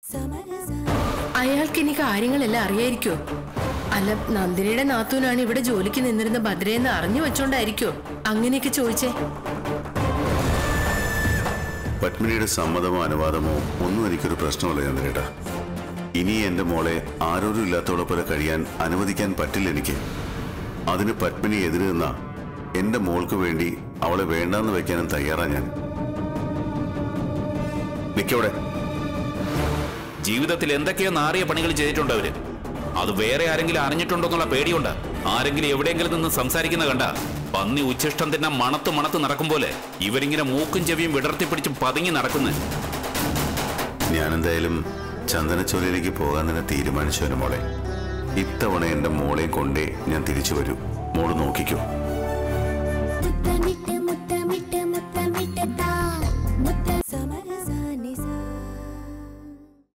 അയാൾക്ക് ഇനി കാര്യങ്ങളെല്ലാം അറിയായിരിക്കോ അല്ല നന്ദിനിയുടെ നാത്തൂനാണ് ഇവിടെ ജോലിക്ക് നിന്നിരുന്ന ഭദ്രയെന്ന് അറിഞ്ഞു വെച്ചോണ്ടായിരിക്കോ അങ്ങനെയൊക്കെ ചോദിച്ചേ പത്മിനിയുടെ സമ്മതമോ അനുവാദമോ ഒന്നും എനിക്കൊരു പ്രശ്നമല്ല ചന്ദ്രേട്ടാ ഇനി എന്റെ മോളെ ആരോരും ഇല്ലാത്തോടെ പോലെ കഴിയാൻ അനുവദിക്കാൻ പറ്റില്ല എനിക്ക് അതിന് പത്മിനി എതിര് നിന്ന എന്റെ മോൾക്ക് വേണ്ടി അവളെ വേണ്ടാന്ന് വെക്കാനും തയ്യാറാ ഞാൻ നിക്കവിടെ ജീവിതത്തിൽ എന്തൊക്കെയോ നാറിയ പണികൾ ചെയ്തിട്ടുണ്ട് അവര് അത് വേറെ ആരെങ്കിലും അറിഞ്ഞിട്ടുണ്ടോന്നുള്ള പേടിയുണ്ട് ആരെങ്കിലും എവിടെയെങ്കിലും നിന്ന് സംസാരിക്കുന്ന കണ്ട പന്നി ഉച്ചിഷ്ടം തന്നെ മണത്ത് മണത്ത് നടക്കും പോലെ ഇവരിങ്ങനെ മൂക്കും ചെവിയും വിടർത്തിപ്പിടിച്ച് പതുങ്ങി നടക്കുന്നു ഞാൻ എന്തായാലും ചന്ദനച്ചോലയിലേക്ക് പോകാൻ തന്നെ തീരുമാനിച്ചു മോളെ ഇത്തവണ എന്റെ മോളെ കൊണ്ടേ ഞാൻ തിരിച്ചു വരൂ മോള് നോക്കിക്കോ